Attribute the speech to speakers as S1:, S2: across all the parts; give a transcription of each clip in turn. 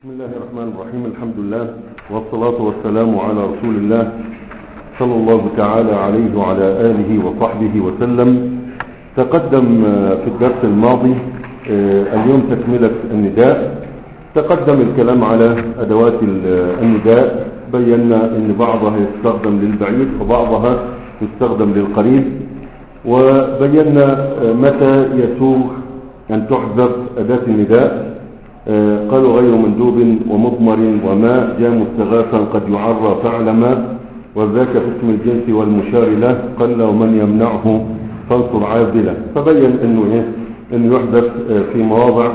S1: بسم الله الرحمن الرحيم الحمد لله والصلاة والسلام على رسول الله صلى الله تعالى عليه وعلى آله وصحبه وسلم تقدم في الدرس الماضي اليوم تكملة النداء تقدم الكلام على أدوات النداء بينا أن بعضها يستخدم للبعيد وبعضها يستخدم للقريب وبينا متى يسوغ أن تحذف أداة النداء قالوا غير مندوب ومضمر وما جاء مستغاثا قد يعرى فعل ما وذاك في اسم الجنس والمشار له قل ومن يمنعه فانصر عاذله فبين انه ايه انه يحذف في مواضع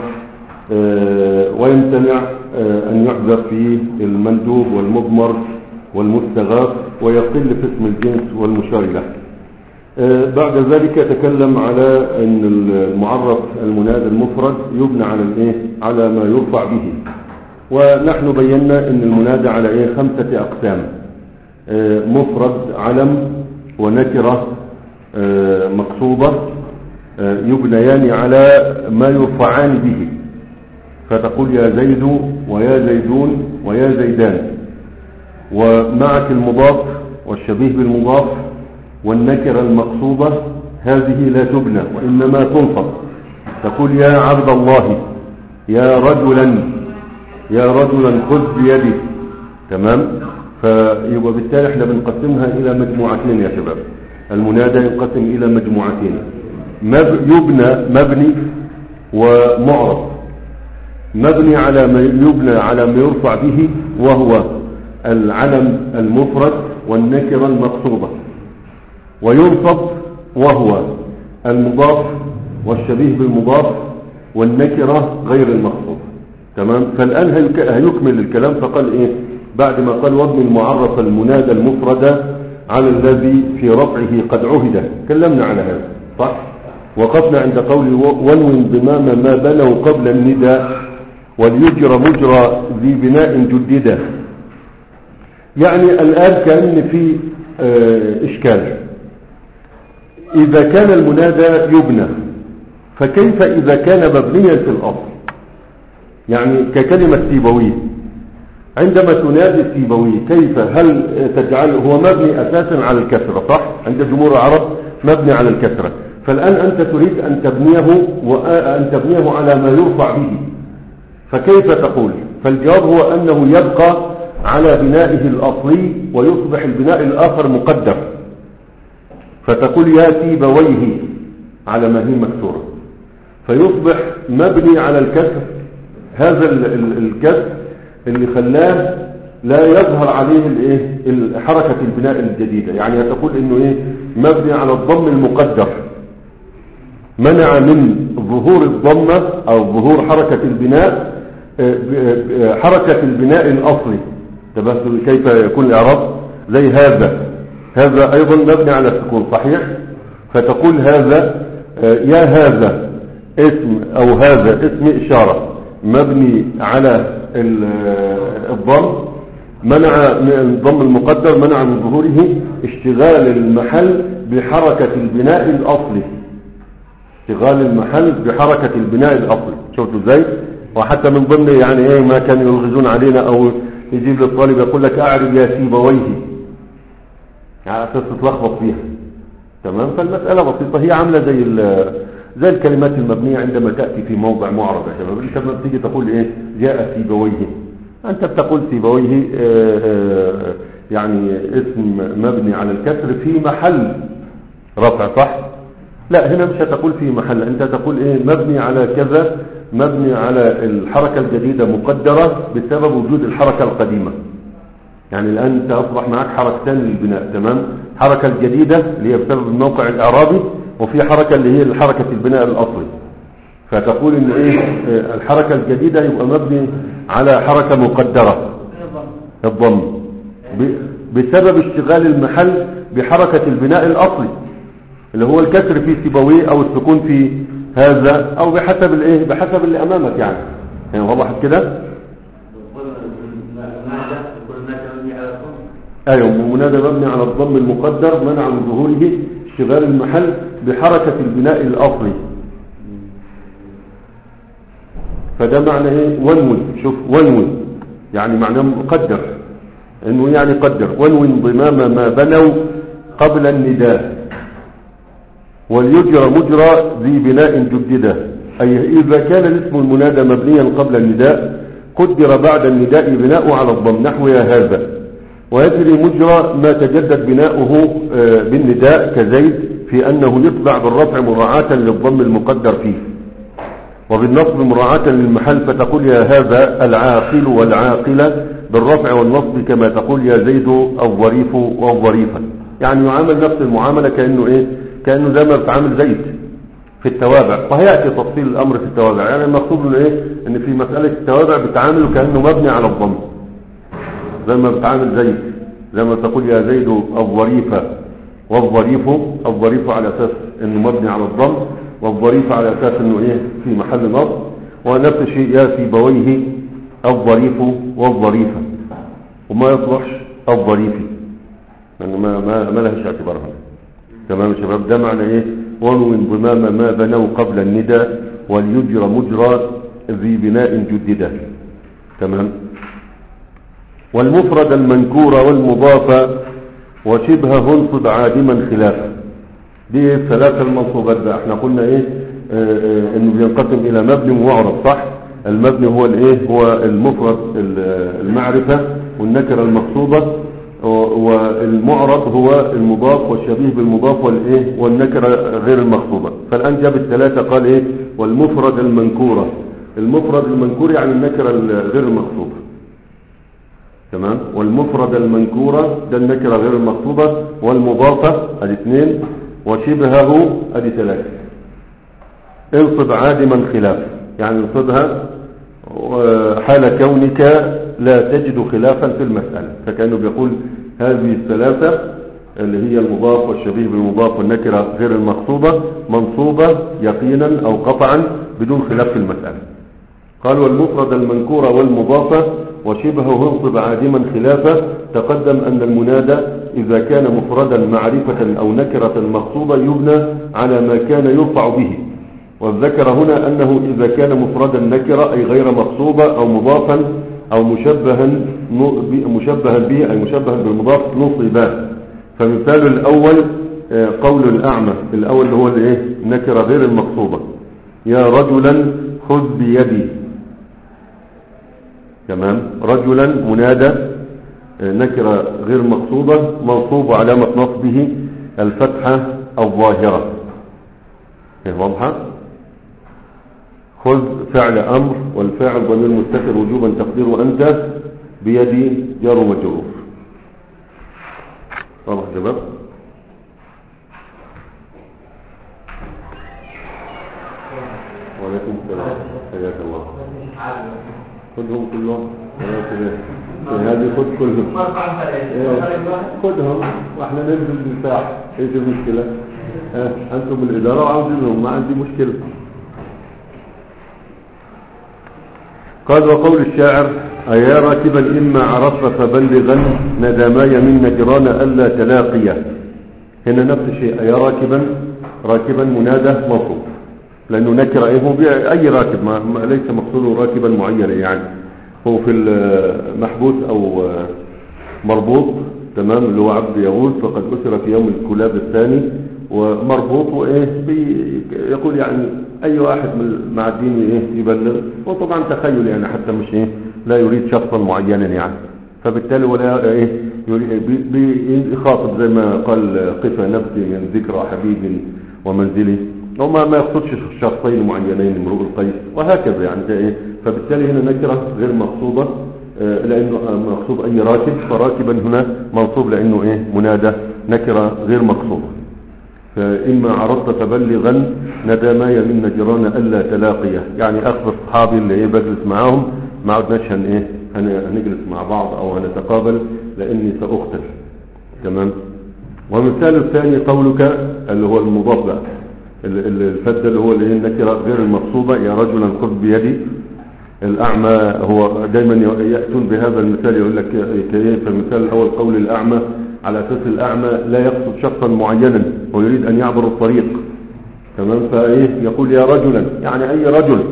S1: ويمتنع ان يحذف في المندوب والمضمر والمستغاث ويقل في اسم الجنس والمشار له بعد ذلك تكلم على ان المعرف المنادى المفرد يبنى على الايه على ما يرفع به ونحن بينا ان المنادى على ايه خمسة اقسام مفرد علم ونكرة مقصوبة يبنيان على ما يرفعان به فتقول يا زيد ويا زيدون ويا زيدان ومعك المضاف والشبيه بالمضاف والنكرة المقصوبة هذه لا تبنى وإنما تنصب تقول يا عبد الله يا رجلا يا رجلا خذ بيدي تمام فيبقى بالتالي احنا بنقسمها إلى مجموعتين يا شباب المنادى ينقسم إلى مجموعتين يبنى مبني ومعرض مبني على ما يبنى على ما يرفع به وهو العلم المفرد والنكرة المقصوبة وينصب وهو المضاف والشبيه بالمضاف والنكرة غير المقصود تمام فالآن هيكمل الكلام فقال ايه بعد ما قال وابن المعرف المنادى المفرد على الذي في رفعه قد عهد تكلمنا على هذا صح وقفنا عند قول ونو ضمام ما بنوا قبل النداء وليجرى مجرى ذي بناء جددا يعني الآن كأن في اه إشكال إذا كان المنادى يبنى فكيف إذا كان مبنيا في الأصل يعني ككلمة سيبوي عندما تنادي سيبوي كيف هل تجعل هو مبني أساسا على الكسرة صح عند جمهور العرب مبني على الكسرة فالآن أنت تريد أن تبنيه وأن تبنيه على ما يرفع به فكيف تقول فالجواب هو أنه يبقى على بنائه الأصلي ويصبح البناء الآخر مقدر فتقول يا سيبويه على ما هي مكسورة فيصبح مبني على الكسر هذا الكسر اللي خلاه لا يظهر عليه الايه حركة البناء الجديدة يعني تقول انه ايه مبني على الضم المقدر منع من ظهور الضمة او ظهور حركة البناء حركة البناء الاصلي تبهتوا كيف يكون الاعراب زي هذا هذا ايضا مبني على السكون صحيح فتقول هذا يا هذا اسم او هذا اسم اشارة مبني على الضم منع الضم المقدر منع من ظهوره اشتغال المحل بحركة البناء الاصلي اشتغال المحل بحركة البناء الاصلي شفتوا ازاي وحتى من ضمن يعني ايه ما كانوا يلغزون علينا او يجيب للطالب يقول لك اعرف يا سيبويه يعني اساس تتلخبط فيها تمام فالمسألة بسيطة هي عاملة زي زي الكلمات المبنية عندما تأتي في موضع معرض يا شباب انت لما بتيجي تقول ايه جاء سيبويه انت بتقول سيبويه يعني اسم مبني على الكسر في محل رفع صح لا هنا مش هتقول في محل انت تقول ايه مبني على كذا مبني على الحركة الجديدة مقدرة بسبب وجود الحركة القديمة يعني الآن انت أصبح معك حركتان للبناء تمام حركة الجديدة اللي هي بسبب الموقع الإعرابي وفي حركة اللي هي حركة البناء الأصلي فتقول ان ايه الحركة الجديدة يبقى مبني على حركة مقدرة الضم بسبب اشتغال المحل بحركة البناء الأصلي اللي هو الكسر في سيبويه او السكون في هذا او بحسب الايه بحسب اللي امامك يعني يعني وضحت كده ايوه منادى مبني على الضم المقدر منع من ظهوره اشتغال المحل بحركة البناء الاصلي فده معنى ايه ونوي شوف ونوي يعني معناه قدر انه يعني قدر ونوي انضمام ما بنوا قبل النداء وليجرى مجرى ذي بناء جدده أي إذا كان الاسم المنادى مبنيا قبل النداء قدر بعد النداء بناؤه على الضم نحو يا هذا ويجري مجرى ما تجدد بناؤه آه، بالنداء كزيد في أنه يطبع بالرفع مراعاة للضم المقدر فيه وبالنصب مراعاة للمحل فتقول يا هذا العاقل والعاقلة بالرفع والنصب كما تقول يا زيد الظريف والظريفة يعني يعامل نفس المعاملة كأنه إيه كأنه زي ما بتعامل زيد في التوابع وهيأتي تفصيل الأمر في التوابع يعني المقصود من إيه إن في مسألة التوابع بتعامله كأنه مبني على الضم زي ما بتعامل زيد زي ما تقول يا زيد الظريفة والظريف الظريف على أساس إنه مبني على الضم والظريف على أساس إنه إيه في محل نصب ونفس الشيء يا في بويه الظريف والظريفة وما يصلحش الظريفي يعني ما ما ما لهش اعتبارها تمام يا شباب ده معنى ايه ونو انضمام ما بنوا قبل النداء وليجرى مجرى ذي بناء جدده تمام والمفرد المنكور والمضاف وشبهه انصب عادما خلافا دي الثلاثة المنصوبات بقى احنا قلنا ايه اه اه انه بينقسم الى مبني ومعرب صح المبني هو الايه هو المفرد المعرفة والنكرة المقصودة والمعرب هو المضاف والشبيه بالمضاف والايه والنكره غير المخطوبه فالان جاب الثلاثه قال ايه والمفرد المنكوره المفرد المنكور يعني النكره غير المخطوبه تمام والمفرد المنكوره ده النكره غير المخطوبه والمضافه ادي اثنين وشبهه ادي ثلاثه انصب عادما خلاف يعني انصبها حال كونك لا تجد خلافا في المسألة فكأنه بيقول هذه الثلاثة اللي هي المضاف والشبيه بالمضاف والنكرة غير المقصوبة منصوبة يقينا أو قطعا بدون خلاف في المسألة قال والمفرد المنكورة والمضافة وشبهه انصب عادما خلافة تقدم أن المنادى إذا كان مفردا معرفة أو نكرة مقصوبة يبنى على ما كان يرفع به والذكر هنا أنه إذا كان مفردا نكرة أي غير مقصوبة أو مضافا أو مشبها مشبها به أي مشبها بالمضاف نصبا فمثال الأول قول الأعمى الأول اللي هو الايه نكرة غير المقصوبة يا رجلا خذ بيدي تمام رجلا منادى نكرة غير مقصوبة منصوب علامة نصبه الفتحة الظاهرة واضحة خذ فعل أمر والفاعل ضمير مستتر وجوبا تقديره أنت بيدي جار ومجرور واضح يا شباب وعليكم السلام حياك الله خذهم كلهم هذه خذ كلهم خذهم واحنا ننزل بالساعة ايش المشكلة انتم الادارة وعاوزينهم ما عندي مشكلة قال وقول الشاعر أيا راكبا إما عرفت فبلغا ندماي من نجران ألا تلاقيا هنا نفس الشيء أيا راكبا راكبا منادى موصوف لأنه نكر أيه أي راكب ما ليس مقصوده راكبا معينا يعني هو في المحبوس أو مربوط تمام اللي هو عبد يغوث فقد أسر في يوم الكلاب الثاني ومربوط وإيه يقول يعني اي واحد من مع الدين ايه يبلغ وطبعا تخيل يعني حتى مش ايه لا يريد شخصا معينا يعني فبالتالي ولا ايه بيخاطب زي ما قال قفا نفسي من ذكرى حبيب ومنزلي وما ما يقصدش شخصين معينين امرؤ القيس وهكذا يعني ايه فبالتالي هنا نكره غير مقصوده لانه مقصود اي راكب فراكبا هنا منصوب لانه ايه منادى نكره غير مقصوده فإما عرضت تبلغا ندماي من نجران ألا تلاقيه يعني أخذ أصحابي اللي إيه بجلس معاهم ما عدناش هن إيه هنجلس مع بعض أو هنتقابل لأني سأختل تمام ومثال الثاني قولك اللي هو المضاف بقى الفد اللي هو اللي هي النكرة غير المقصوبة يا رجلا خذ بيدي الأعمى هو دايما يأتون بهذا المثال يقول لك كيف المثال الأول قول الأعمى على أساس الأعمى لا يقصد شخصا معينا ويريد أن يعبر الطريق تمام فإيه يقول يا رجلا يعني أي رجل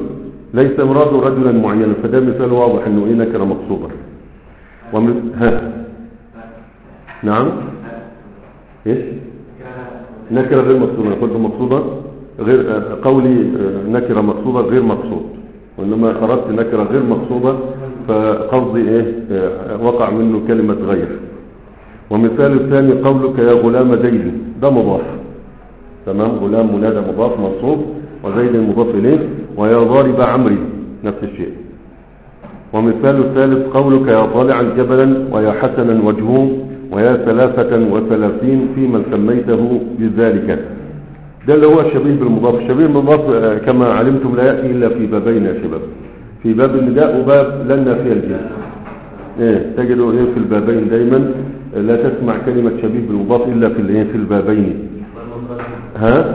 S1: ليس مراده رجلا معينا فده مثال واضح انه ايه نكره مقصوده ومن ها نعم ايش نكره غير مقصوده قلت مقصوده غير آه، قولي آه، نكره مقصوده غير مقصود وانما اردت نكره غير مقصوده فقصدي ايه آه، وقع منه كلمه غير ومثال الثاني قولك يا غلام زيد ده مضاف تمام غلام منادى مضاف منصوب وزيد مضاف اليه ويا ضارب عمري نفس الشيء ومثال الثالث قولك يا طالعا جبلا ويا حسنا وجهه ويا ثلاثة وثلاثين في من سميته بذلك ده اللي هو الشبيه بالمضاف الشبيه بالمضاف آه، كما علمتم لا يأتي إلا في بابين يا شباب في باب النداء وباب لنا في الجنس ايه تجدوا ايه في البابين دايما آه، لا تسمع كلمة شبيه بالمضاف إلا في الايه في البابين ها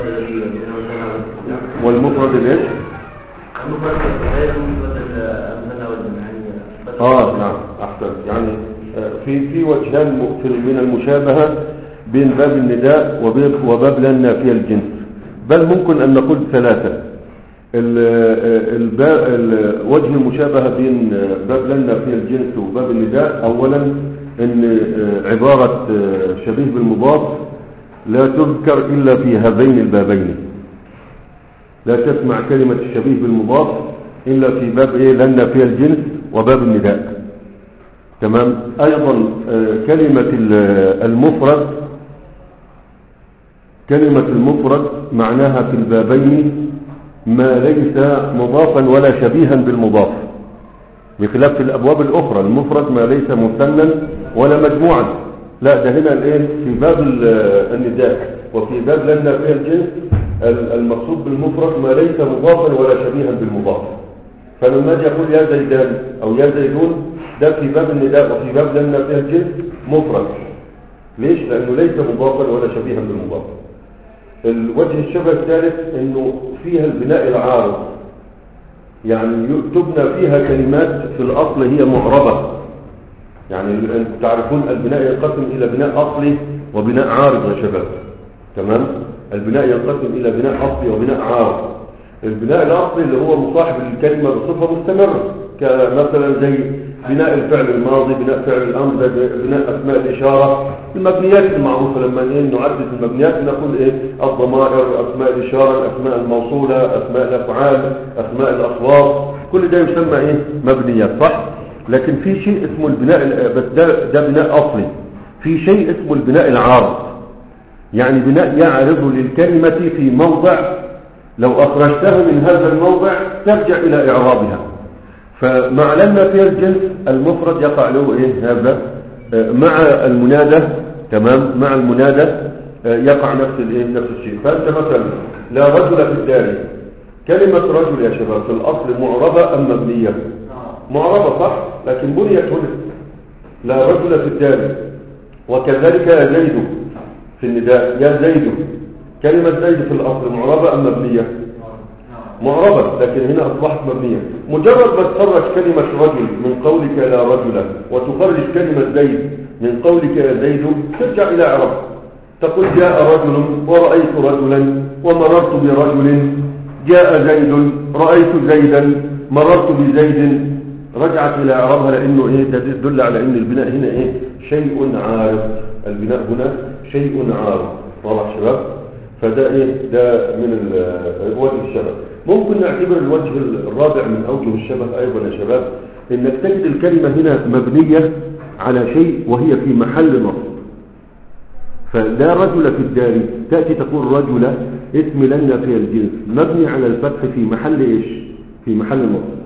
S1: والمفرد الايش اه نعم احسن يعني آه، في في وجهان م- في- من المشابهه بين باب النداء وباب وباب لا النافيه الجنس بل ممكن ان نقول ثلاثه ال- آه، الباب ال- وجه المشابهه بين آه، باب لا النافيه الجنس وباب النداء اولا ان آه، عباره آه، شبيه بالمضاف لا تذكر الا في هذين البابين لا تسمع كلمة الشبيه بالمضاف إلا في باب إيه لأن فيها الجنس وباب النداء تمام أيضا آه، كلمة ال- المفرد كلمة المفرد معناها في البابين ما ليس مضافا ولا شبيها بالمضاف بخلاف في الأبواب الأخرى المفرد ما ليس مثنى ولا مجموعا لا ده هنا الايه في باب ال- النداء وفي باب لن فيها الجنس ال- المقصود بالمفرد ما ليس مضافا ولا شبيها بالمضاف فلما اجي اقول يا زيدان او يا زيدون ده في باب النداء وفي باب لن فيها الجنس مفرد ليش لانه ليس مضافا ولا شبيها بالمضاف الوجه الشبه الثالث انه فيها البناء العارض يعني ي- تبنى فيها كلمات في الاصل هي معربه يعني ال- انتم تعرفون البناء ينقسم الى بناء اصلي وبناء عارض يا شباب تمام البناء ينقسم الى بناء اصلي وبناء عارض البناء الاصلي اللي هو مصاحب للكلمه بصفه مستمره كمثلا زي بناء الفعل الماضي بناء فعل الامر ده بناء اسماء الاشاره المبنيات المعروفه لما إيه نعدد المبنيات نقول ايه الضمائر اسماء الاشاره الاسماء الموصوله اسماء الافعال اسماء الاصوات كل ده يسمى ايه مبنيات صح لكن في شيء اسمه البناء ال- بس ده ده بناء اصلي في شيء اسمه البناء العارض يعني بناء يعرض للكلمة في موضع لو أخرجته من هذا الموضع ترجع إلى إعرابها فمع لما في الجنس المفرد يقع له إيه هذا آه، مع المنادى تمام مع المنادى آه، يقع نفس الإيه نفس الشيء فأنت مثلا لا رجل في الدار كلمة رجل يا شباب في الأصل معربة أم مبنية معربة صح لكن بنيت هنا لا رجل في الدار وكذلك يا زيد في النداء يا زيد كلمة زيد في الأصل معربة أم مبنية معربة لكن هنا أصبحت مبنية مجرد ما تخرج كلمة رجل من قولك لا رجل وتخرج كلمة زيد من قولك يا زيد ترجع إلى عرب تقول جاء رجل ورأيت رجلا ومررت برجل جاء زيد رأيت زيدا مررت بزيد رجعت إلى إعرابها لأنه إيه تدل على أن البناء هنا إيه شيء عارض البناء هنا شيء عارض واضح شباب فده إيه ده من ال- وجه الشبه ممكن نعتبر الوجه الرابع من أوجه الشبه أيضا يا شباب إنك تجد الكلمة هنا مبنية على شيء وهي في محل نصب فلا رجل في الدار تأتي تقول رجل اسم لنا في الجنس مبني على الفتح في محل إيش في محل نصب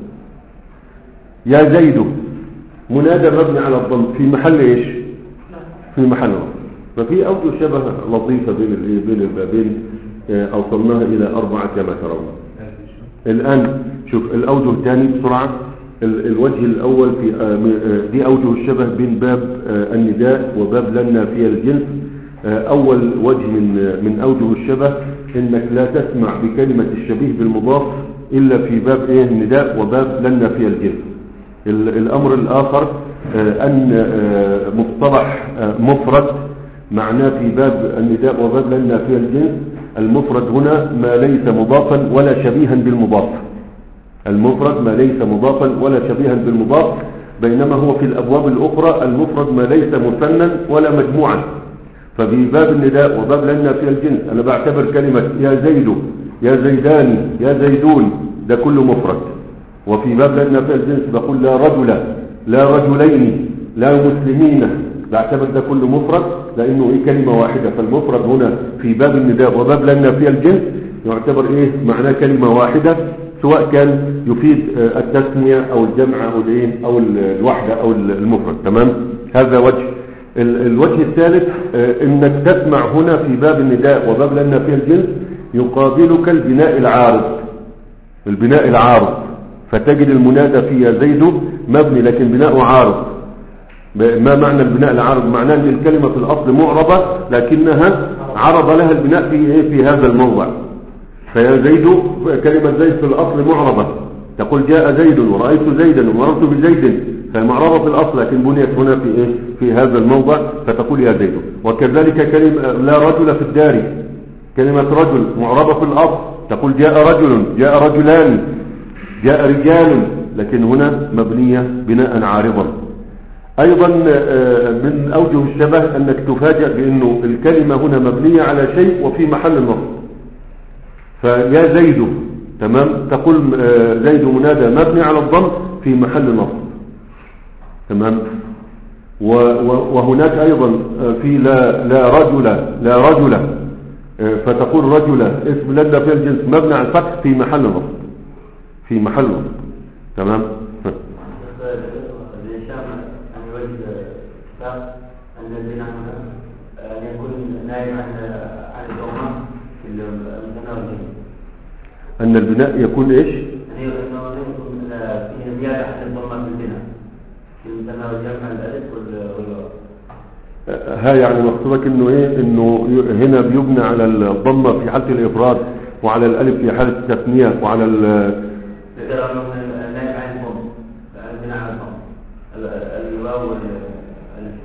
S1: يا زيد منادى مبني على الضم في محل ايش في محل نصب ففي اوجه شبه لطيفه بين ال- بين البابين آه، اوصلناها الى اربعه كما ترون الان شوف الاوجه الثاني بسرعه ال- الوجه الاول في آه، م- آه، دي اوجه الشبه بين باب آه، النداء وباب لنا في الجنس آه، اول وجه من آه، من اوجه الشبه انك لا تسمع بكلمه الشبيه بالمضاف الا في باب ايه النداء وباب لنا في الجنس ال- الأمر الآخر آه، أن آه، مصطلح آه، مفرد معناه في باب النداء وباب لنا في الجنس المفرد هنا ما ليس مضافا ولا شبيها بالمضاف المفرد ما ليس مضافا ولا شبيها بالمضاف بينما هو في الأبواب الأخرى المفرد ما ليس مثنى ولا مجموعا ففي باب النداء وباب لنا في الجنس أنا بعتبر كلمة يا زيد يا زيدان يا زيدون ده كله مفرد وفي باب لنا في الجنس بقول لا رجل لا رجلين لا مسلمين بعتبر ده كله مفرد لأنه إيه كلمة واحدة فالمفرد هنا في باب النداء وباب لنا في الجنس يعتبر إيه معناه كلمة واحدة سواء كان يفيد آه، التسمية أو الجمع أو الإيه أو الوحدة أو المفرد تمام هذا وجه ال- الوجه الثالث آه، انك تسمع هنا في باب النداء وباب لنا في الجنس يقابلك البناء العارض البناء العارض فتجد المنادى في يا زيد مبني لكن بناء عارض ب- ما معنى البناء العارض معناه ان الكلمة في الاصل معربة لكنها عرض لها البناء في ايه في هذا الموضع فيا زيد كلمة زيد في الاصل معربة تقول جاء زيد ورأيت زيدا ومررت بزيد فهي معربة في الاصل لكن بنيت هنا في ايه في هذا الموضع فتقول يا زيد وكذلك كلمة لا رجل في الدار كلمة رجل معربة في الاصل تقول جاء رجل جاء رجلان جاء رجال لكن هنا مبنية بناء عارضا ايضا آه، من اوجه الشبه انك تفاجأ بانه الكلمة هنا مبنية على شيء وفي محل النصب فيا زيد تمام تقول آه، زيد منادى مبني على الضم في محل نصب تمام و- و- وهناك ايضا آه، في لا لا رجل لا رجل آه، فتقول رجل اسم لدى في الجنس مبني على الفتح في محل نصب في محل نصب تمام
S2: الهشام عن وجه اتفاق ان البناء ان يكون نائب عن عن الضمان في المتناول
S1: ان البناء يكون ايش
S2: يعني انه يكون فيه زياده عن الضمان في البناء في المتناول جمع الالف وال- والواو
S1: آه، ها يعني مقصودك انه ايه انه ي- هنا بيبنى على الضمه في حاله الافراد وعلى الالف في حاله التثنيه وعلى ال-
S2: ذكر انه نائب عن الضم البناء على الضم ال- ال- الواو والالف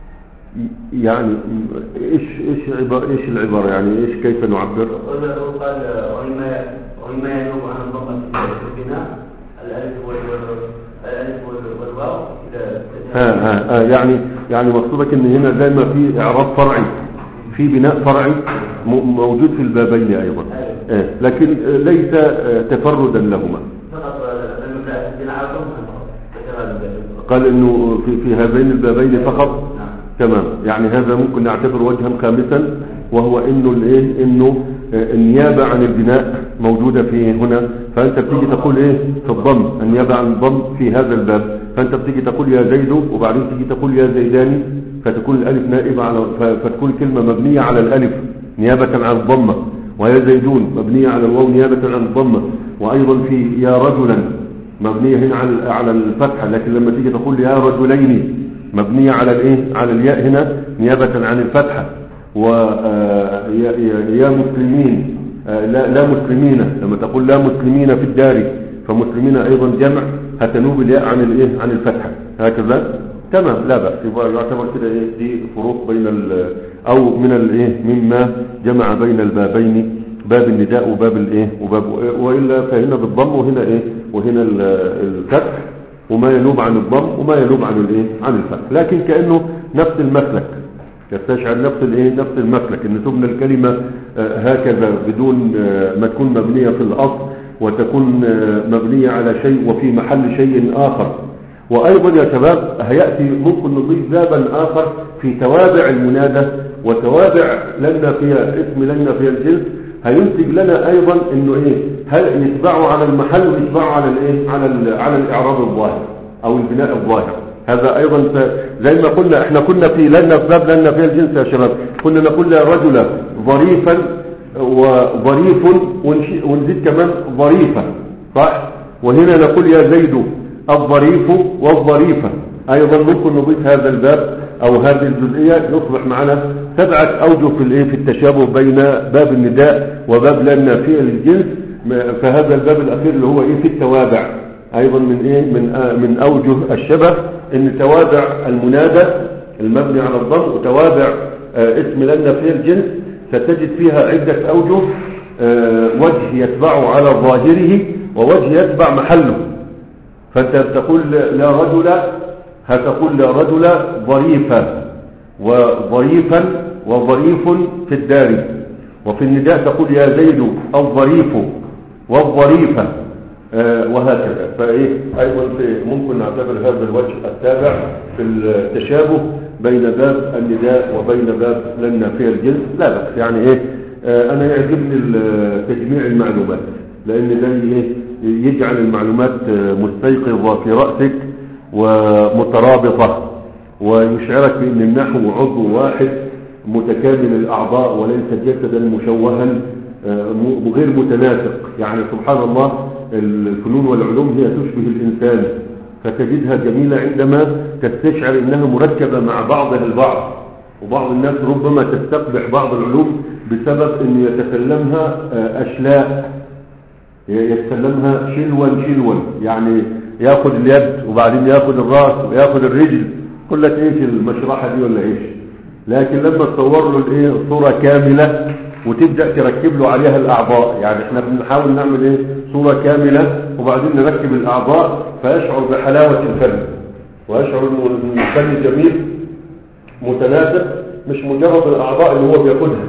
S1: يعني ايش ايش عبارة ايش العبارة يعني ايش كيف نعبر
S2: وقال ومما ومما ينوب عن الضمة في البناء الألف وال- وال- الألف وال- والواو إذا
S1: ها ها ها يعني يعني مقصودك ان هنا زي ما في اعراب فرعي في بناء فرعي م- موجود في البابين ايضا آه، لكن آه، ليس آه، تفردا لهما
S2: فقط المبدأ البناء على الضمة فقط كتب المبدأ.
S1: قال انه في, في هذين البابين فقط
S2: نعم
S1: تمام يعني هذا ممكن نعتبر وجها خامسا وهو انه الايه انه آه، النيابة عن البناء موجودة في هنا فانت بتيجي تقول ايه في الضم النيابة عن الضم في هذا الباب فانت بتيجي تقول يا زيد وبعدين تيجي تقول يا زيداني فتكون الالف نائبة على ف- فتكون الكلمة مبنية على الالف نيابة عن الضمة ويا زيدون مبنية على الواو نيابة عن الضمة وايضا في يا رجلا مبنية هنا على على الفتحة لكن لما تيجي تقول يا رجلين مبنية على الايه على الياء هنا نيابة عن الفتحة ويا يا مسلمين آه، لا لا مسلمين لما تقول لا مسلمين في الدار فمسلمين ايضا جمع هتنوب الياء عن الايه عن الفتحة هكذا تمام لا بأس يبقى يعتبر كده ايه دي فروق بين ال او من الايه مما جمع بين البابين باب النداء وباب الايه وباب والا فهنا بالضم وهنا ايه وهنا ال- الفتح وما ينوب عن الضم وما ينوب عن الايه عن الفتح لكن كانه نفس المسلك يستشعر نفس الايه نفس المسلك ان تبنى الكلمه آه، هكذا بدون آه، ما تكون مبنيه في الاصل وتكون آه، مبنيه على شيء وفي محل شيء اخر وايضا يا شباب هياتي ممكن نضيف بابا اخر في توابع المنادى وتوابع لنا فيها اسم لنا فيها الجنس هينتج لنا ايضا انه ايه هل يتبعوا على المحل ويتبعوا على الايه على ال- على الاعراب الظاهر او البناء الظاهر هذا ايضا ف- زي ما قلنا احنا كنا في لنا في باب لنا فيها الجنس يا شباب كنا نقول لا رجل ظريفا وظريف ونش- ونزيد كمان ظريفة صح وهنا نقول يا زيد الظريف والظريفة ايضا ممكن نضيف هذا الباب او هذه الجزئية يصبح معنا سبعة اوجه في الايه في التشابه بين باب النداء وباب لنا في الجنس م- فهذا الباب الاخير اللي هو ايه في التوابع ايضا من ايه من آه من اوجه الشبه ان توابع المنادى المبني على الضم وتوابع آه اسم لنا في الجنس ستجد فيها عدة اوجه آه وجه يتبع على ظاهره ووجه يتبع محله فانت تقول لا رجل هتقول لا رجل ظريفا وظريفا وظريف في الدار وفي النداء تقول يا زيد الظريف والظريفة آه، وهكذا فايه ايضا في ممكن نعتبر هذا الوجه التابع في التشابه بين باب النداء وبين باب لن نافيه الجنس لا بأس يعني ايه آه، انا يعجبني ال- تجميع المعلومات لان ده ايه يجعل المعلومات آه، مستيقظة في رأسك ومترابطة ويشعرك بأن النحو عضو واحد متكامل الأعضاء وليس جسدا مشوها آه، م- غير متناسق يعني سبحان الله الفنون والعلوم هي تشبه الإنسان فتجدها جميلة عندما تستشعر أنها مركبة مع بعضها البعض وبعض الناس ربما تستقبح بعض العلوم بسبب أن يتكلمها آه، أشلاء يتكلمها شلوا شلوا يعني ياخد اليد وبعدين ياخد الراس وياخد الرجل يقول لك ايش المشرحه دي ولا ايش لكن لما تصور له الايه صوره كامله وتبدا تركب له عليها الاعضاء يعني احنا بنحاول نعمل ايه صوره كامله وبعدين نركب الاعضاء فيشعر بحلاوه الفن ويشعر ان الفن جميل متناسق مش مجرد الاعضاء اللي هو بياخدها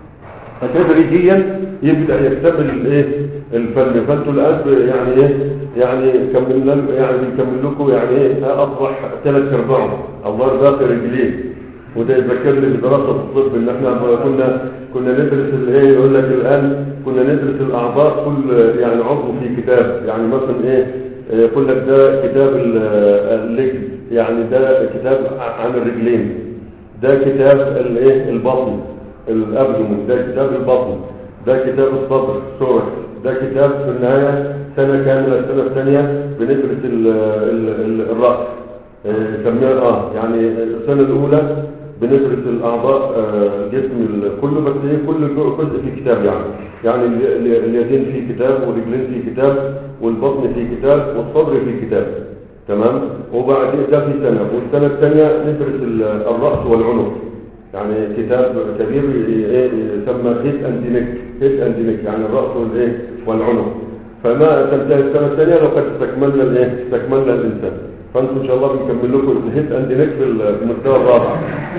S1: فتدريجيا يبدا يكتمل الايه الفن فانتوا الان يعني ايه يعني كملنا يعني بنكمل لكم يعني ايه اصبح ثلاث ارباعه الله باقي رجليه وده يذكرني بدراسه الطب ان احنا لما كنا كنا ندرس الايه يقول لك الان كنا ندرس الاعضاء كل يعني عضو في كتاب يعني مثلا ايه إيه، يقول لك ده كتاب ال- اللجن يعني ده كتاب عن الرجلين ده كتاب الايه البطن الابدومن ده كتاب البطن ده كتاب الصدر سورة ده كتاب في النهاية سنة كاملة السنة الثانية بندرس ال ال ال الرأس آه، سميها اه يعني السنة الأولى بندرس الأعضاء آه، جسم ال- كله بس ايه كل جو- جزء في كتاب يعني يعني ال- ال- اليدين في كتاب والرجلين في كتاب والبطن في كتاب والصدر في كتاب تمام وبعدين ده في سنة والسنة الثانية ندرس ال- الرأس والعنق يعني كتاب كبير إيه يسمى هيت اند نيك هيت اند نيك يعني الراس والايه والعنق فما تنتهي السنه الثانيه لو قد استكملنا الايه استكملنا الانسان فانتم ان شاء الله بنكمل لكم الهيت اند نيك في المستوى الرابع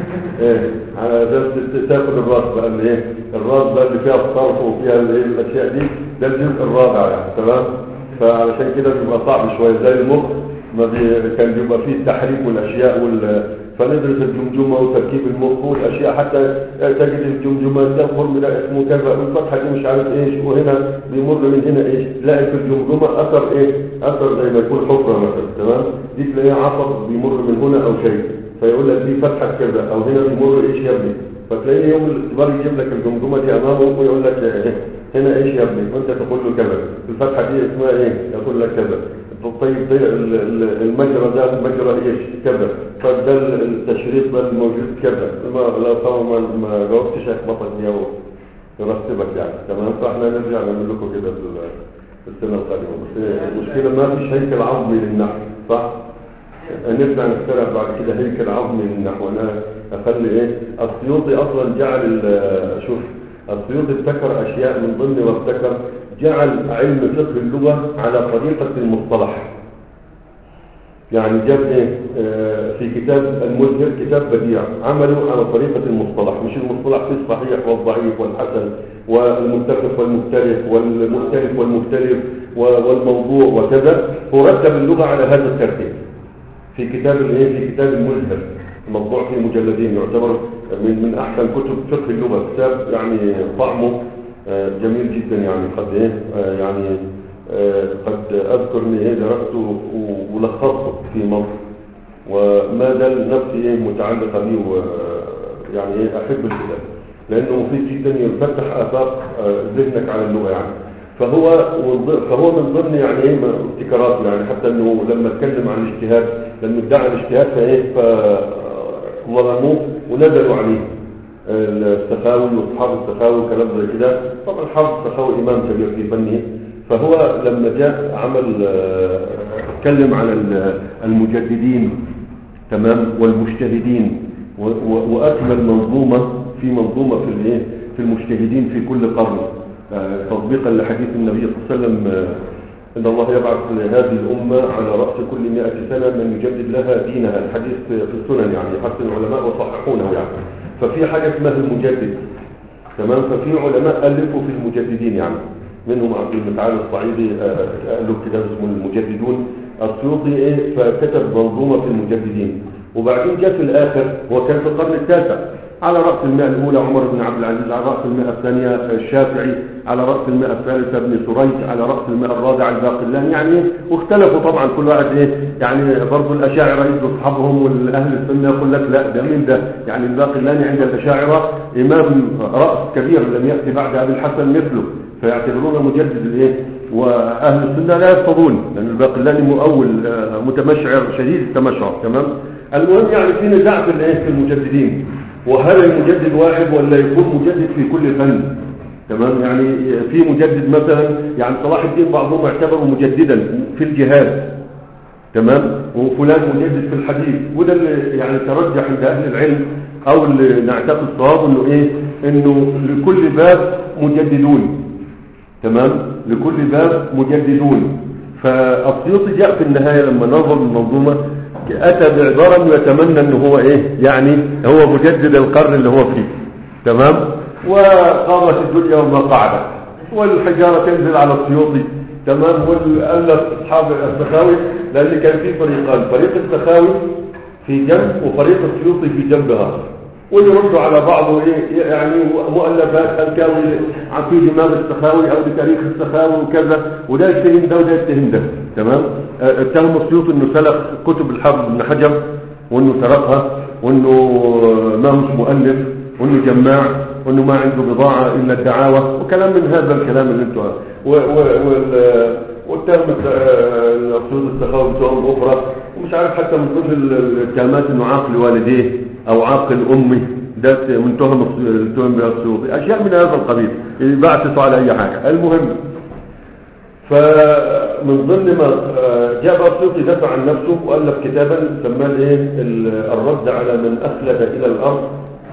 S1: ايه على اساس تاخد الراس بقى اللي ايه الراس بقى اللي فيها الصرف وفيها الايه الاشياء دي ده الجزء الرابع يعني تمام فعلشان كده بيبقى صعب شويه زي المخ ما بي... كان بيبقى فيه التحريك والاشياء وال... فندرس الجمجمه وتركيب المخ والاشياء حتى تجد الجمجمه ده الخرم ده اسمه كذا والفتحه دي مش عارف ايش وهنا بيمر من هنا ايش تلاقي في الجمجمه اثر ايه اثر زي ما يكون حفره مثلا تمام دي تلاقيها عصب بيمر من هنا او شيء فيقول لك دي فتحه كذا او هنا بيمر ايش يا ابني فتلاقيه يوم الاختبار يجيب لك الجمجمه دي امامه ويقول لك إيه هنا ايش يا ابني وانت تقول له كذا الفتحه دي اسمها ايه يقول لك كذا طيب ده ال- ال- المجرى ده مجرى ايش كذا فده ال- التشريط ده الموجود كذا ما لو طبعا ما, ما جاوبتش هيخبطك بيها يرتبك يعني تمام فاحنا نرجع نعمل لكم كده في ال- في السنه القادمه بس المشكله ما فيش هيكل عظمي للنحو صح؟ نرجع نخترع بعد كده هيكل عظمي للنحو انا اخلي ايه السيوطي اصلا جعل ال- شوف السيوطي ابتكر اشياء من ضمن ما ابتكر جعل علم فقه اللغه على طريقه المصطلح يعني جاب ايه آه، في كتاب المزهر كتاب بديع عملوا على طريقة المصطلح مش المصطلح في الصحيح والضعيف والحسن والمتفق والمختلف والمختلف والمختلف و- والموضوع وكذا هو رتب اللغة على هذا الترتيب في كتاب الايه في كتاب المزهر مطبوع في مجلدين يعتبر من من احسن كتب فقه اللغة كتاب يعني طعمه آه، جميل جدا يعني قد ايه آه، يعني آه، قد اذكر اني ايه درسته و- ولخصته في مصر وما زال نفسي ايه متعلقه به ويعني ايه احب الكتاب لانه مفيد جدا يفتح افاق آه، ذهنك على اللغه يعني فهو فهو من ضمن يعني ايه ابتكارات يعني حتى انه لما اتكلم عن الاجتهاد لما ادعى الاجتهاد فايه فظلموه ونزلوا عليه السخاوي واصحاب السخاوي وكلام زي كده طبعا حافظ السخاوي امام كبير في فنه فهو لما جاء عمل آه، اتكلم على ال- المجددين تمام والمجتهدين و- و- واكمل منظومه في منظومه في الايه في المجتهدين في كل قرن آه، تطبيقا لحديث النبي صلى الله عليه وسلم آه، إن الله يبعث هذه الأمة على رأس كل مئة سنة من يجدد لها دينها الحديث في السنن يعني حتى العلماء وصححونه يعني ففي حاجة اسمها المجدد تمام ففي علماء ألفوا في المجددين يعني منهم عبد المتعال الصعيدي آه، آه، له كتاب اسمه المجددون السيوطي ايه فكتب منظومة في المجددين وبعدين جاء في الآخر هو كان في القرن التاسع على رأس المئة الأولى عمر بن عبد العزيز على رأس المئة الثانية الشافعي على رأس المئة الثالثة ابن سريج على رأس المئة الرابعة الباقلاني يعني واختلفوا طبعا كل واحد ايه يعني برضه الأشاعرة يدوا أصحابهم والأهل السنة يقول لك لا ده مين ده يعني الباقلاني عند الأشاعرة إمام رأس كبير لم يأتي بعد أبي الحسن مثله فيعتبرونه مجدد الايه واهل السنه لا يرفضون لان الباقلاني مؤول آه، متمشعر شديد التمشعر تمام المهم يعني في نزاع في الايه في المجددين وهل المجدد واحد ولا يكون مجدد في كل فن تمام يعني في مجدد مثلا يعني صلاح الدين بعضهم اعتبره مجددا في الجهاد تمام وفلان مجدد في الحديث وده اللي يعني ترجح عند اهل العلم او اللي نعتقد صواب انه ايه انه لكل باب مجددون تمام لكل باب مجددون فالسيوطي جاء في النهاية لما نظر المنظومة أتى بعبارة أنه يتمنى أنه هو إيه يعني هو مجدد القرن اللي هو فيه تمام وقامت الدنيا وما قعدت والحجارة تنزل على السيوطي تمام والألف أصحاب السخاوي لأن كان في فريقان فريق السخاوي في جنب وفريق السيوطي في جنب آخر ويردوا على بعضه إيه يعني مؤلفات الكاوي عن في دماغ السخاوي او لتاريخ السخاوي وكذا وده يتهم ده وده يتهم ده تمام آه، اتهم السيوطي انه سلق كتب الحافظ بن حجر وانه سرقها وانه ما هوش مؤلف وانه جماع وانه ما عنده بضاعه الا الدعاوى وكلام من هذا الكلام اللي انتم واتهم السيوطي السخاوي بتهم اخرى ومش عارف حتى من ضمن الاتهامات انه عاقل والديه او عاقل امي ده من تهم التهم بها السيوطي اشياء من هذا القبيل بعثته على اي حاجه المهم فمن ضمن ما جاء بقى السيوطي دافع عن نفسه والف كتابا سماه ايه الرد على من اخلد الى الارض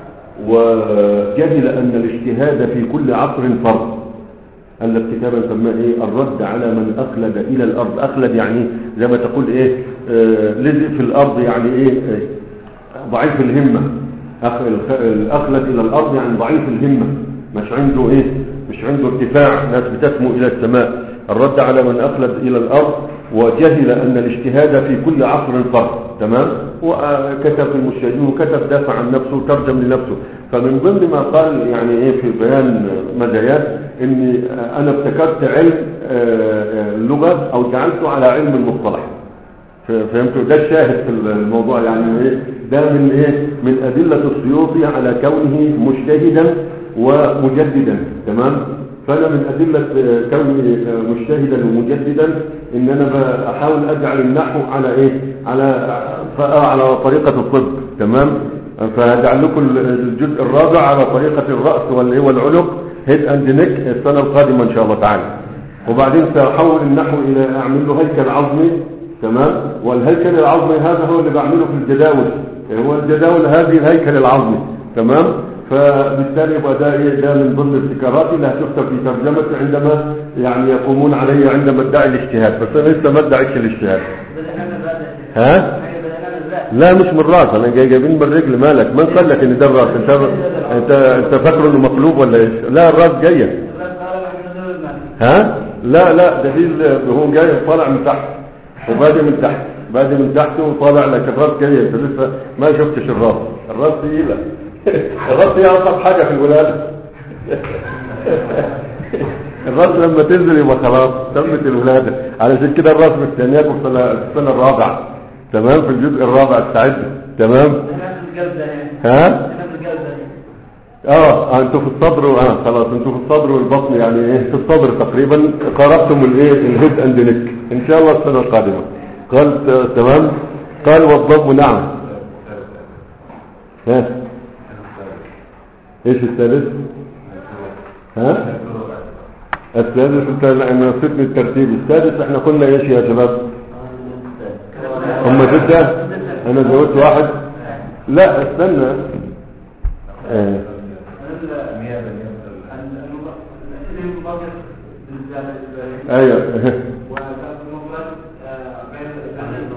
S1: وجهل ان الاجتهاد في كل عصر فرض ألف كتابا سماه إيه الرد على من أخلد إلى الأرض أخلد يعني زي ما تقول إيه آه لزق في الأرض يعني إيه آه ضعيف الهمة الأخلد إلى الأرض يعني ضعيف الهمة مش عنده إيه مش عنده ارتفاع ناس بتسمو إلى السماء الرد على من أخلد إلى الأرض وجهل أن الاجتهاد في كل عصر فرض تمام وكتب في المجتهدين وكتب دافع عن نفسه وترجم لنفسه فمن ضمن ما قال يعني ايه في بيان مزايات اني انا ابتكرت علم اللغة او جعلته على علم المصطلح فهمتوا ده الشاهد في الموضوع يعني ايه ده من ايه من ادلة السيوطي على كونه مجتهدا ومجددا تمام فانا من ادلة كوني مجتهدا ومجددا ان انا بحاول اجعل النحو على ايه على على طريقة الطب تمام فهجعل لكم الجزء الرابع على طريقة الرأس والايه والعنق هيد اند نيك السنة القادمة ان شاء الله تعالى وبعدين سأحول النحو الى اعمل له هيكل عظمي تمام والهيكل العظمي هذا هو اللي بعمله في الجداول هو الجداول هذه الهيكل العظمي تمام فبالتالي يبقى ده ايه ده من ضمن الابتكارات اللي هتكتب في ترجمتي عندما يعني يقومون علي عندما ادعي الاجتهاد بس انا لسه ما ادعيتش الاجتهاد ها لا مش من الراس انا جاي جايبين من الرجل مالك من قال لك ان ده الراس انت انت انت فاكره انه مقلوب ولا ايش لا الراس جايه ها لا لا ده دي هو جاي طالع من تحت وبادئ من تحت بادئ من تحت وطالع لك الراس جايه انت لسه ما شفتش الراس الراس ثقيله الراس هي اصعب حاجه في الولاده الراس لما تنزل يبقى خلاص تمت الولاده علشان كده الراس مستنياك في السنه الرابعه تمام في الجزء الرابع استعد تمام ها اه انتوا في الصدر اه خلاص انتوا في الصدر والبطن يعني ايه في الصدر تقريبا قربتم الايه الهيد اند نيك ان شاء الله السنه القادمه قال تمام قال والضم نعم ها ايش الثالث ها الثالث انت انا نسيت الترتيب الثالث احنا قلنا ايش يا شباب هم ستة انا زودت واحد لا استنى اه. ايوه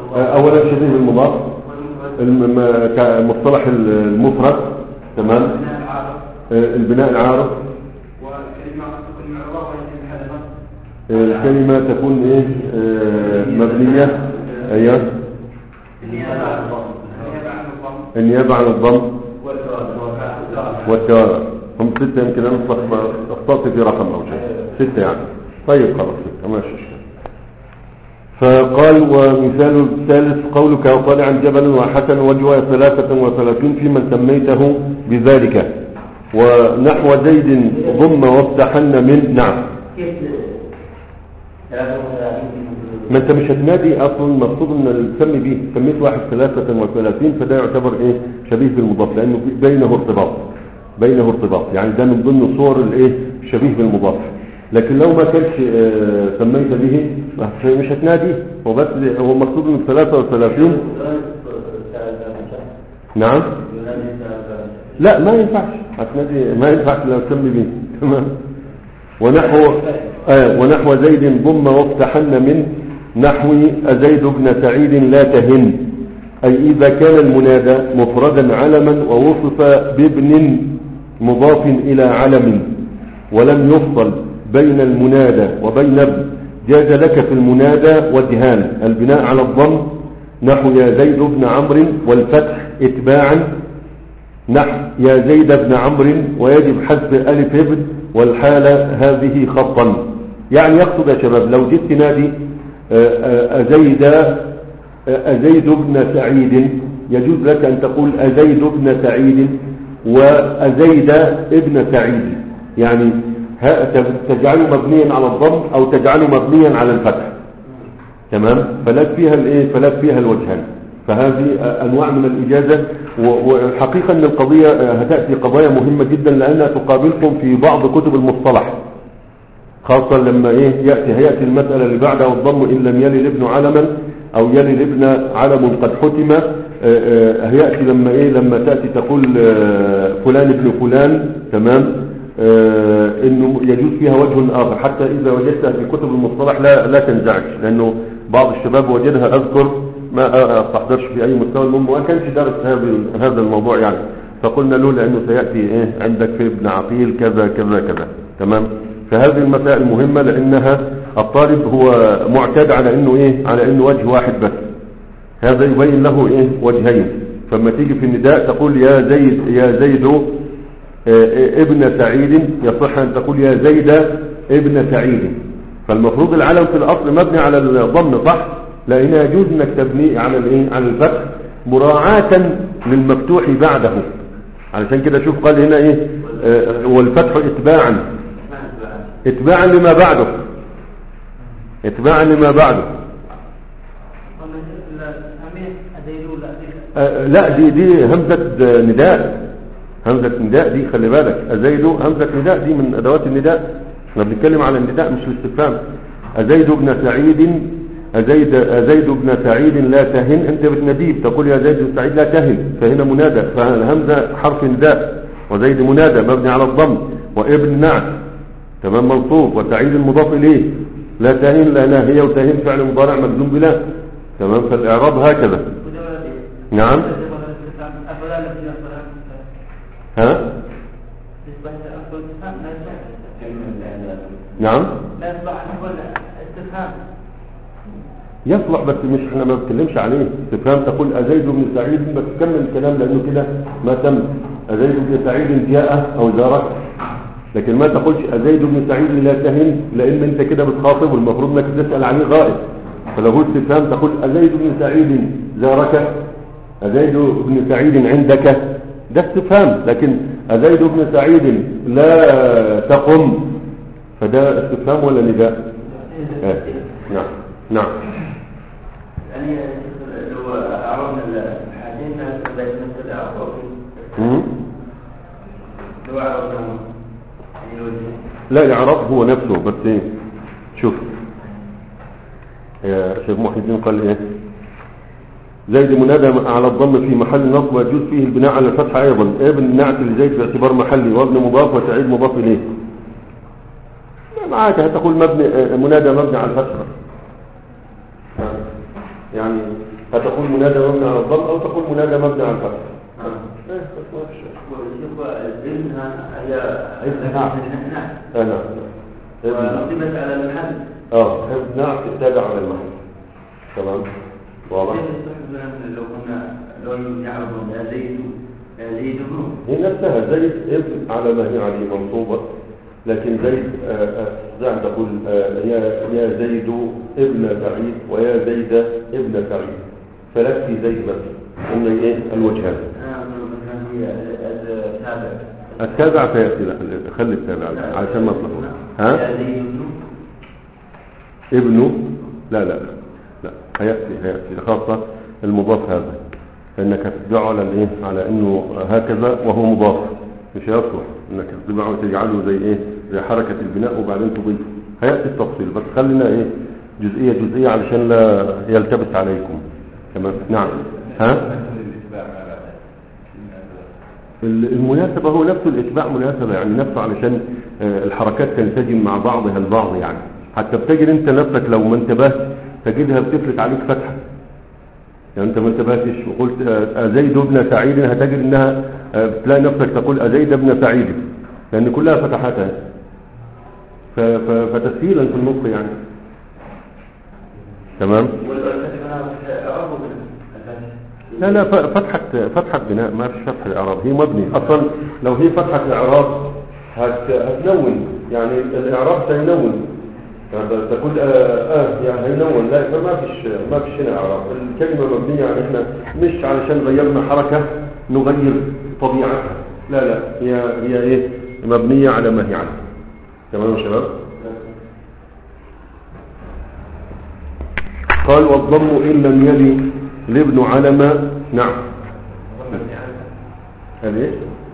S1: آه، اولا شبيه بالمضاف الم- ما- كمصطلح المفرد تمام
S3: بناء العارض
S1: آه، البناء العارض
S3: والكلمة تكون معرضة ويتم حذفها
S1: آه، الكلمة تكون ايه آه، مبنية ايوه
S3: النيابة عن الضم النيابة عن الضم
S1: النيابة عن الضم
S2: والتوابع
S1: والتوابع هم ستة يمكن انا أخطأ- اخطأت في رقم او شيء ستة يعني طيب خلاص ستة ماشي فقال ومثال الثالث قولك وطالعا جبل وحسن وجوه ثلاثة وثلاثين في من سميته بذلك ونحو زيد ضم وافتحن من نعم
S2: كيف 33
S1: ما انت مش هتنادي اصلا المقصود ان تسمي به سميت واحد ثلاثة وثلاثين فده يعتبر ايه شبيه بالمضاف لانه في- بينه ارتباط بينه ارتباط يعني ده من ضمن صور الايه شبيه بالمضاف لكن لو ما كانش آه، سميت به مش هتنادي هو بس هو مقصود من 33 نعم لا ما ينفعش هتنادي ما ينفعش لو تسمي به تمام ونحو آه ونحو زيد ضم وافتحن من نحو أزيد بن سعيد لا تهن أي إذا كان المنادى مفردا علما ووصف بابن مضاف إلى علم ولم يفصل بين المنادى وبين ابن جاز لك في المنادى وجهان البناء على الضم نحو يا زيد بن عمرو والفتح اتباعا نحو يا زيد بن عمرو ويجب حذف ألف ابن والحالة هذه خطا يعني يقصد يا شباب لو جئت نادي آه، آه، أزيد آه، أزيد بن سعيد يجوز لك أن تقول أزيد بن سعيد وأزيد ابن سعيد يعني ها- تجعله مبنيا على الضم أو تجعله مبنيا على الفتح تمام فلك فيها الايه فلك فيها الوجهان فهذه انواع من الاجازه و- والحقيقه ان القضيه هتاتي قضايا مهمه جدا لانها تقابلكم في بعض كتب المصطلح خاصه لما ايه ياتي هياتي المساله اللي بعدها الضم ان لم يلي الابن علما او يلي الابن علم قد حتم آه، آه، هياتي لما ايه لما تاتي تقول آه، فلان ابن فلان تمام آه، انه يجوز فيها وجه اخر حتى اذا وجدتها في كتب المصطلح لا لا تنزعج لانه بعض الشباب وجدها اذكر ما استحضرش في اي مستوى المهم ما كانش دارس هذا هذا الموضوع يعني فقلنا له لانه سياتي ايه عندك في ابن عقيل كذا كذا كذا تمام فهذه المسائل مهمه لانها الطالب هو معتاد على انه ايه على انه وجه واحد بس هذا يبين له ايه وجهين فلما تيجي في النداء تقول يا زيد يا زيد آه، ابن سعيد يصح ان تقول يا زيد ابن سعيد فالمفروض العلم في الاصل مبني على الضم صح لان يجوز انك تبني على الايه على الفتح مراعاة للمفتوح بعده علشان كده شوف قال هنا ايه آه، والفتح اتباعا اتباعا لما بعده اتباعا لما بعده آه، لا دي دي همزة آه، نداء همزة نداء دي خلي بالك أزيد همزة نداء دي من أدوات النداء احنا بنتكلم على النداء مش الاستفهام أزيد بن سعيد أزيد, أزيد بن سعيد لا تهن أنت بتناديه تقول يا زيد بن سعيد لا تهن فهنا منادى فالهمزة حرف نداء وزيد منادى مبني على الضم وابن نعت تمام منصوب وسعيد المضاف إليه لا تهن لأنها هي وتهن فعل مضارع مجزوم بلا تمام فالإعراب هكذا نعم ها نعم
S3: لا يصلح أن يقول استفهام
S1: يصلح بس مش احنا ما بنتكلمش عليه استفهام تقول أزيد بن سعيد بس كمل الكلام لأنه كده ما تم أزيد بن سعيد جاء أو زارك لكن ما تقولش أزيد بن سعيد لا تهن لأن أنت كده بتخاطب والمفروض انك تسأل عليه غائب فلو هو استفهام تقول أزيد بن سعيد زارك أزيد بن سعيد عندك ده استفهام لكن أزيد بن سعيد لا تقم فده استفهام ولا نداء آه. نعم نعم
S2: يعني لو أعرضنا الحالتين بين نفس الأعراض
S1: مم.
S2: لو أعرضنا يعني الوجه
S1: لا الإعراب هو نفسه بس إيه شوف يا شيخ محي الدين قال إيه زيد منادى على الضم في محل نصب ويجوز فيه البناء على الفتح أيضا ابن نعت لزيد باعتبار محلي وابن مضاف وسعيد مضاف إليه معاك هتقول مبني آه، منادى مبني على الفتح يعني هتقول منادى مبني على الضم او تقول منادى مبني على الفتح
S2: نعم
S1: إيه، بس ما فيش
S2: والشيخ الابن هي
S1: ابن
S2: نعم
S1: نعم آه، نعم ابن
S2: ونصبت على المحل
S1: اه ابن نعم تتابع على المحل تمام واضح
S2: كيف يصح مثلا لو كنا لو يعرض يا زيد يا زيد بن
S1: هي نفسها زيد ابن على ما هي عليه منصوبة لكن زيد آه، آه، زي ما تقول آه، يا يا زيد ابن سعيد ويا زيد ابن سعيد فلك في زيد بس هم ايه الوجهان
S2: انا مثلا هي التابع
S1: التابع سيأتي لا خلي التابع عشان ما تلخبط ها
S2: يا زيد بن
S1: ابنه لا لا لا هيأتي هيأتي خاصة المضاف هذا فإنك تتبعه على الايه على انه هكذا وهو مضاف مش هيصلح انك تتبعه وتجعله زي ايه زي حركة البناء وبعدين تضيفه هيأتي التفصيل بس خلينا ايه جزئية جزئية علشان لا يلتبس عليكم تمام نعم ها المناسبة هو نفسه الاتباع مناسبة يعني نفسه علشان آه، الحركات تنسجم مع بعضها البعض يعني حتى بتجد انت نفسك لو ما انتبهت تجدها بتفلت عليك فتحة يعني انت ما انتبهتش وقلت آه، زيد بن سعيد هتجد انها آه، بتلاقي نفسك تقول زيد بن سعيد لان كلها فتحاتها ف- ف- فتسهيلا في النطق يعني تمام
S2: والفتح انا اعرفه بالفتح
S1: لا لا ف- فتحة فتحة بناء ما فيش فتح الإعراب هي مبني أصلا لو هي فتحة الإعراب هت هتنون يعني الإعراب سينون يعني تقول آه, آه يعني هينون لا فما فيش ما فيش هنا إعراب الكلمة مبنية يعني إحنا مش علشان غيرنا حركة نغير طبيعتها لا لا هي هي إيه مبنية على ما هي عليه تمام يا شباب قال والضم إن لم يلي لابن علم نعم هذه ايش؟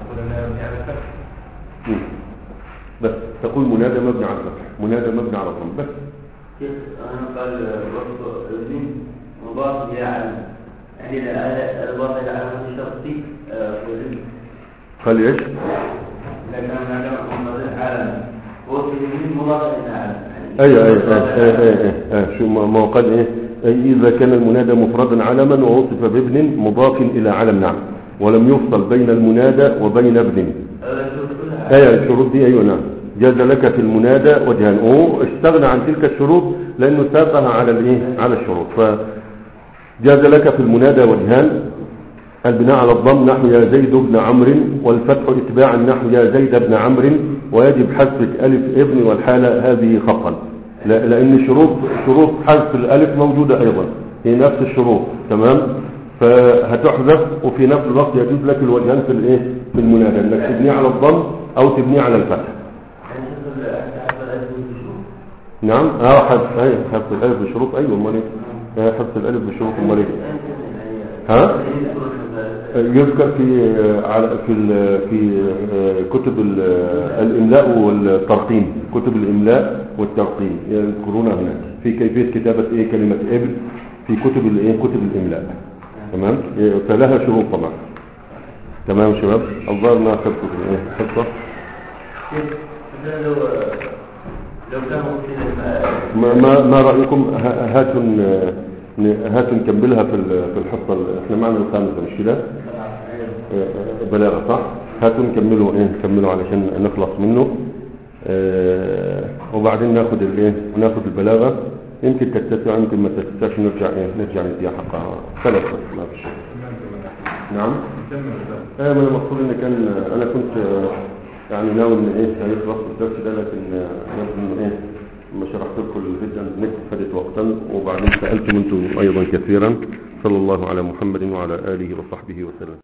S1: مم. بس تقول منادى مبني على الفتح منادى مبني على الضم بس
S2: كيف انا قال وصف ابن مضاف الى علم يعني ال- المضاف الى علم الشرطي والابن
S1: قال ايش
S2: لكن انا نعلم علم وصف الابن مضاف الى علم
S1: ايوه ايوه ايوه ايوه ايوه ايوه شو ما ما هو قال ايه أي اذا كان المنادى مفردا علما ووصف بابن مضاف الى علم نعم ولم يفصل بين المنادى وبين ابن
S2: هذا الشروط كلها
S1: ايوه الشروط دي ايوه نعم جاز لك في المنادى وجهان هو استغنى عن تلك الشروط لانه ساقها على الايه على الشروط فجاز لك في المنادى وجهان البناء على الضم نحو يا زيد بن عمرو والفتح اتباعا نحو يا زيد بن عمرو ويجب حذف الف ابن والحاله هذه خطا لا- لان شروط شروط حذف الالف موجوده ايضا هي نفس الشروط تمام فهتحذف وفي نفس الوقت يجوز لك الوجهان في الايه في المنادى انك تبنيه على الضم او تبنيه على الفتح
S2: يعني شوف حسب الالف والشروط
S1: نعم اه حذف ايوه حذف الالف بشروط ايوه امال ايه آه، حذف الالف بشروط امال ايه ها؟ يذكر في على في ال- في كتب ال- الاملاء والترقيم كتب الاملاء والترقيم يذكرونها هناك في كيفيه كتابه ايه كلمه ابن في كتب الايه كتب الاملاء تمام فلها شروط طبعا تمام يا شباب الظاهر ما اخذتوا في ايه حصه
S2: مثلا لو لو كان وكيل
S1: ما ما ما رايكم ه- هاتوا ن- ن- هاتوا نكملها في ال- في الحصه ال- احنا معنا الخامسه مش كده آه، بلاغه صح هاتوا نكملوا ايه نكملوا علشان نخلص منه آه، وبعدين ناخد الايه ناخد البلاغه يمكن تتسع يمكن ما تتسعش نرجع ايه نرجع نديها حقها ثلاث بس ما فيش نعم ايه ما انا مقصود ان كان انا كنت آه، يعني ناوي ان ايه هيخلص الدرس ده لكن آه، لازم إن ايه ما شرحت لكم الفيديو النت خدت وقتا وبعدين سالتم انتم ايضا كثيرا صلى الله على محمد وعلى اله وصحبه وسلم